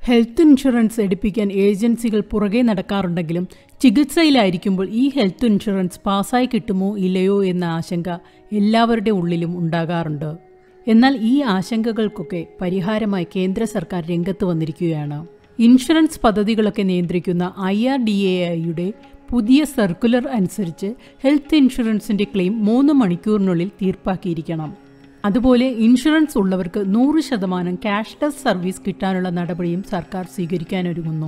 health insurance എടുപ്പിക്കാൻ ഏജൻസികൾ പുറകെ നടക്കാറുണ്ടെങ്കിലും ചികിത്സയിലായിരിക്കുമ്പോൾ ഈ ഹെൽത്ത് ഇൻഷുറൻസ് പാസ്സായി കിട്ടുമോ ഇല്ലയോ എന്ന ആശങ്ക എല്ലാവരുടെ ഉള്ളിലും ഉണ്ടാകാറുണ്ട് എന്നാൽ ഈ ആശങ്കകൾക്കൊക്കെ പരിഹാരമായി കേന്ദ്ര സർക്കാർ രംഗത്ത് വന്നിരിക്കുകയാണ് ഇൻഷുറൻസ് പദ്ധതികളൊക്കെ നിയന്ത്രിക്കുന്ന ഐ ആർ ഡി എ ഐയുടെ പുതിയ സർക്കുലർ അനുസരിച്ച് ഹെൽത്ത് ഇൻഷുറൻസിന്റെ ക്ലെയിം മൂന്ന് മണിക്കൂറിനുള്ളിൽ തീർപ്പാക്കിയിരിക്കണം അതുപോലെ ഇൻഷുറൻസ് ഉള്ളവർക്ക് നൂറ് ശതമാനം ക്യാഷ്ലെസ് സർവീസ് കിട്ടാനുള്ള നടപടിയും സർക്കാർ സ്വീകരിക്കാനൊരുങ്ങുന്നു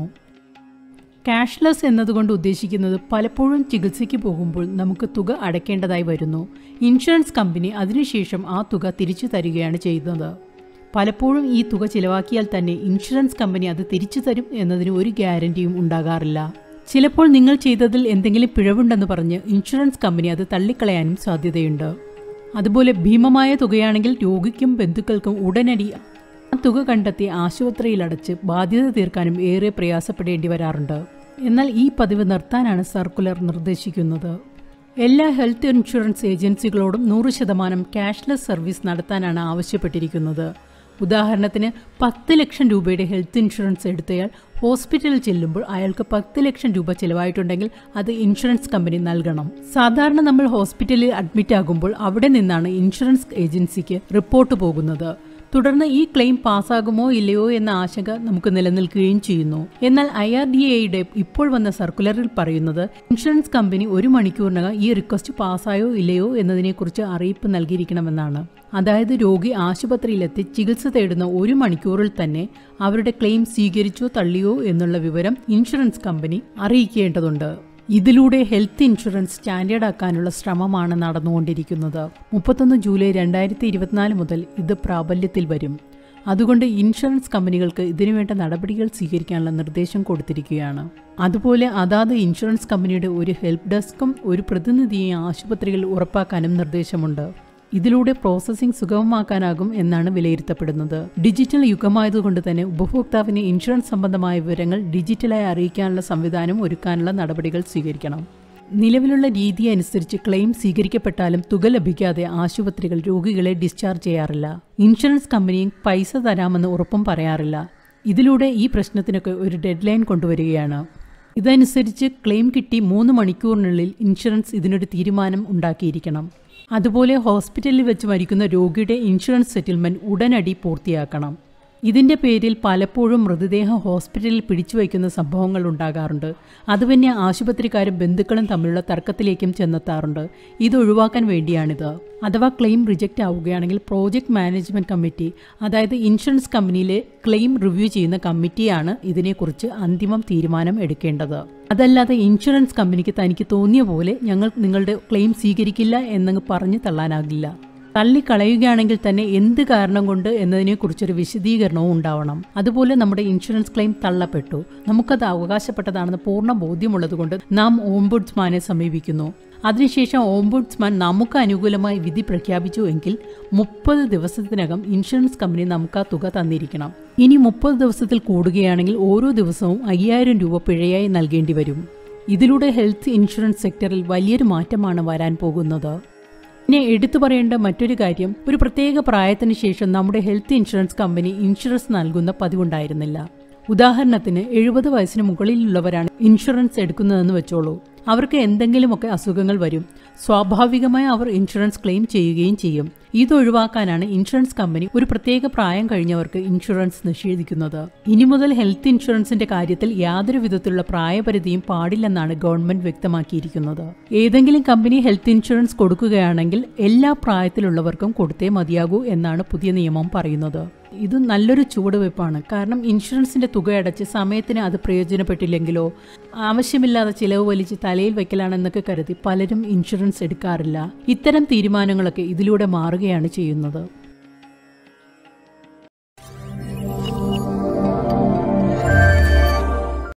ക്യാഷ്ലെസ് എന്നതുകൊണ്ട് ഉദ്ദേശിക്കുന്നത് പലപ്പോഴും ചികിത്സയ്ക്ക് പോകുമ്പോൾ നമുക്ക് തുക അടയ്ക്കേണ്ടതായി വരുന്നു ഇൻഷുറൻസ് കമ്പനി അതിനുശേഷം ആ തുക തിരിച്ചു തരികയാണ് ചെയ്യുന്നത് പലപ്പോഴും ഈ തുക ചിലവാക്കിയാൽ തന്നെ ഇൻഷുറൻസ് കമ്പനി അത് തിരിച്ചു തരും എന്നതിന് ഒരു ഗ്യാരണ്ടിയും ഉണ്ടാകാറില്ല ചിലപ്പോൾ നിങ്ങൾ ചെയ്തതിൽ എന്തെങ്കിലും പിഴവുണ്ടെന്ന് പറഞ്ഞ് ഇൻഷുറൻസ് കമ്പനി അത് തള്ളിക്കളയാനും സാധ്യതയുണ്ട് അതുപോലെ ഭീമമായ തുകയാണെങ്കിൽ രോഗിക്കും ബന്ധുക്കൾക്കും ഉടനടി ആ തുക കണ്ടെത്തി ആശുപത്രിയിൽ അടച്ച് ബാധ്യത തീർക്കാനും ഏറെ പ്രയാസപ്പെടേണ്ടി വരാറുണ്ട് എന്നാൽ ഈ പതിവ് നിർത്താനാണ് സർക്കുലർ നിർദ്ദേശിക്കുന്നത് എല്ലാ ഹെൽത്ത് ഇൻഷുറൻസ് ഏജൻസികളോടും നൂറ് ശതമാനം ക്യാഷ്ലെസ് സർവീസ് നടത്താനാണ് ആവശ്യപ്പെട്ടിരിക്കുന്നത് ഉദാഹരണത്തിന് പത്ത് ലക്ഷം രൂപയുടെ ഹെൽത്ത് ഇൻഷുറൻസ് എടുത്തയാൾ ഹോസ്പിറ്റലിൽ ചെല്ലുമ്പോൾ അയാൾക്ക് പത്ത് ലക്ഷം രൂപ ചിലവായിട്ടുണ്ടെങ്കിൽ അത് ഇൻഷുറൻസ് കമ്പനി നൽകണം സാധാരണ നമ്മൾ ഹോസ്പിറ്റലിൽ അഡ്മിറ്റ് ആകുമ്പോൾ അവിടെ നിന്നാണ് ഇൻഷുറൻസ് ഏജൻസിക്ക് റിപ്പോർട്ട് പോകുന്നത് തുടർന്ന് ഈ ക്ലെയിം പാസ്സാകുമോ ഇല്ലയോ എന്ന ആശങ്ക നമുക്ക് നിലനിൽക്കുകയും ചെയ്യുന്നു എന്നാൽ ഐ ആർ ഡി എയുടെ ഇപ്പോൾ വന്ന സർക്കുലറിൽ പറയുന്നത് ഇൻഷുറൻസ് കമ്പനി ഒരു മണിക്കൂറിനകം ഈ റിക്വസ്റ്റ് പാസ്സായോ ഇല്ലയോ എന്നതിനെക്കുറിച്ച് അറിയിപ്പ് നൽകിയിരിക്കണമെന്നാണ് അതായത് രോഗി ആശുപത്രിയിലെത്തി ചികിത്സ തേടുന്ന ഒരു മണിക്കൂറിൽ തന്നെ അവരുടെ ക്ലെയിം സ്വീകരിച്ചോ തള്ളിയോ എന്നുള്ള വിവരം ഇൻഷുറൻസ് കമ്പനി അറിയിക്കേണ്ടതുണ്ട് ഇതിലൂടെ ഹെൽത്ത് ഇൻഷുറൻസ് സ്റ്റാൻഡേർഡ് ആക്കാനുള്ള ശ്രമമാണ് നടന്നുകൊണ്ടിരിക്കുന്നത് മുപ്പത്തൊന്ന് ജൂലൈ രണ്ടായിരത്തി ഇരുപത്തിനാല് മുതൽ ഇത് പ്രാബല്യത്തിൽ വരും അതുകൊണ്ട് ഇൻഷുറൻസ് കമ്പനികൾക്ക് ഇതിനുവേണ്ട നടപടികൾ സ്വീകരിക്കാനുള്ള നിർദ്ദേശം കൊടുത്തിരിക്കുകയാണ് അതുപോലെ അതാത് ഇൻഷുറൻസ് കമ്പനിയുടെ ഒരു ഹെൽപ്പ് ഡെസ്കും ഒരു പ്രതിനിധിയെ ആശുപത്രികളിൽ ഉറപ്പാക്കാനും നിർദ്ദേശമുണ്ട് ഇതിലൂടെ പ്രോസസ്സിംഗ് സുഗമമാക്കാനാകും എന്നാണ് വിലയിരുത്തപ്പെടുന്നത് ഡിജിറ്റൽ യുഗമായതുകൊണ്ട് തന്നെ ഉപഭോക്താവിന് ഇൻഷുറൻസ് സംബന്ധമായ വിവരങ്ങൾ ഡിജിറ്റലായി അറിയിക്കാനുള്ള സംവിധാനം ഒരുക്കാനുള്ള നടപടികൾ സ്വീകരിക്കണം നിലവിലുള്ള രീതി അനുസരിച്ച് ക്ലെയിം സ്വീകരിക്കപ്പെട്ടാലും തുക ലഭിക്കാതെ ആശുപത്രികൾ രോഗികളെ ഡിസ്ചാർജ് ചെയ്യാറില്ല ഇൻഷുറൻസ് കമ്പനിയും പൈസ തരാമെന്ന് ഉറപ്പും പറയാറില്ല ഇതിലൂടെ ഈ പ്രശ്നത്തിനൊക്കെ ഒരു ഡെഡ് ലൈൻ കൊണ്ടുവരികയാണ് ഇതനുസരിച്ച് ക്ലെയിം കിട്ടി മൂന്ന് മണിക്കൂറിനുള്ളിൽ ഇൻഷുറൻസ് ഇതിനൊരു തീരുമാനം ഉണ്ടാക്കിയിരിക്കണം അതുപോലെ ഹോസ്പിറ്റലിൽ വെച്ച് മരിക്കുന്ന രോഗിയുടെ ഇൻഷുറൻസ് സെറ്റിൽമെൻറ്റ് ഉടനടി പൂർത്തിയാക്കണം ഇതിൻ്റെ പേരിൽ പലപ്പോഴും മൃതദേഹം ഹോസ്പിറ്റലിൽ പിടിച്ചു വയ്ക്കുന്ന സംഭവങ്ങൾ ഉണ്ടാകാറുണ്ട് അത് പിന്നെ ആശുപത്രിക്കാരും ബന്ധുക്കളും തമ്മിലുള്ള തർക്കത്തിലേക്കും ചെന്നെത്താറുണ്ട് ഇത് ഒഴിവാക്കാൻ വേണ്ടിയാണിത് അഥവാ ക്ലെയിം റിജക്റ്റ് ആവുകയാണെങ്കിൽ പ്രോജക്റ്റ് മാനേജ്മെൻറ്റ് കമ്മിറ്റി അതായത് ഇൻഷുറൻസ് കമ്പനിയിലെ ക്ലെയിം റിവ്യൂ ചെയ്യുന്ന കമ്മിറ്റിയാണ് ഇതിനെക്കുറിച്ച് അന്തിമം തീരുമാനം എടുക്കേണ്ടത് അതല്ലാതെ ഇൻഷുറൻസ് കമ്പനിക്ക് തനിക്ക് തോന്നിയ പോലെ ഞങ്ങൾ നിങ്ങളുടെ ക്ലെയിം സ്വീകരിക്കില്ല എന്നങ്ങ് പറഞ്ഞു തള്ളാനാകില്ല തള്ളിക്കളയുകയാണെങ്കിൽ തന്നെ എന്ത് കാരണം കൊണ്ട് എന്നതിനെക്കുറിച്ചൊരു വിശദീകരണവും ഉണ്ടാവണം അതുപോലെ നമ്മുടെ ഇൻഷുറൻസ് ക്ലെയിം തള്ളപ്പെട്ടു നമുക്കത് അവകാശപ്പെട്ടതാണെന്ന് പൂർണ്ണ ബോധ്യമുള്ളതുകൊണ്ട് നാം ഓംബുഡ്സ്മാനെ സമീപിക്കുന്നു അതിനുശേഷം ഓംബുഡ്സ്മാൻ നമുക്ക് അനുകൂലമായി വിധി പ്രഖ്യാപിച്ചു എങ്കിൽ മുപ്പത് ദിവസത്തിനകം ഇൻഷുറൻസ് കമ്പനി നമുക്ക് ആ തുക തന്നിരിക്കണം ഇനി മുപ്പത് ദിവസത്തിൽ കൂടുകയാണെങ്കിൽ ഓരോ ദിവസവും അയ്യായിരം രൂപ പിഴയായി നൽകേണ്ടി വരും ഇതിലൂടെ ഹെൽത്ത് ഇൻഷുറൻസ് സെക്ടറിൽ വലിയൊരു മാറ്റമാണ് വരാൻ പോകുന്നത് പിന്നെ എടുത്തു പറയേണ്ട മറ്റൊരു കാര്യം ഒരു പ്രത്യേക പ്രായത്തിന് ശേഷം നമ്മുടെ ഹെൽത്ത് ഇൻഷുറൻസ് കമ്പനി ഇൻഷുറൻസ് നൽകുന്ന പതിവുണ്ടായിരുന്നില്ല ഉദാഹരണത്തിന് എഴുപത് വയസ്സിന് മുകളിലുള്ളവരാണ് ഇൻഷുറൻസ് എടുക്കുന്നതെന്ന് വെച്ചോളൂ അവർക്ക് എന്തെങ്കിലുമൊക്കെ അസുഖങ്ങൾ വരും സ്വാഭാവികമായി അവർ ഇൻഷുറൻസ് ക്ലെയിം ചെയ്യുകയും ചെയ്യും ഇതൊഴിവാക്കാനാണ് ഇൻഷുറൻസ് കമ്പനി ഒരു പ്രത്യേക പ്രായം കഴിഞ്ഞവർക്ക് ഇൻഷുറൻസ് നിഷേധിക്കുന്നത് ഇനി മുതൽ ഹെൽത്ത് ഇൻഷുറൻസിന്റെ കാര്യത്തിൽ യാതൊരു വിധത്തിലുള്ള പ്രായപരിധിയും പാടില്ലെന്നാണ് ഗവൺമെന്റ് വ്യക്തമാക്കിയിരിക്കുന്നത് ഏതെങ്കിലും കമ്പനി ഹെൽത്ത് ഇൻഷുറൻസ് കൊടുക്കുകയാണെങ്കിൽ എല്ലാ പ്രായത്തിലുള്ളവർക്കും കൊടുത്തേ മതിയാകൂ എന്നാണ് പുതിയ നിയമം പറയുന്നത് ഇത് നല്ലൊരു ചുവടുവയ്പ്പാണ് കാരണം ഇൻഷുറൻസിന്റെ തുക അടച്ച് സമയത്തിന് അത് പ്രയോജനപ്പെട്ടില്ലെങ്കിലോ ആവശ്യമില്ലാതെ ചിലവ് വലിച്ച് തലയിൽ വയ്ക്കലാണെന്നൊക്കെ കരുതി പലരും ഇൻഷുറൻസ് എടുക്കാറില്ല ഇത്തരം തീരുമാനങ്ങളൊക്കെ ഇതിലൂടെ മാറുകയാണ് ചെയ്യുന്നത്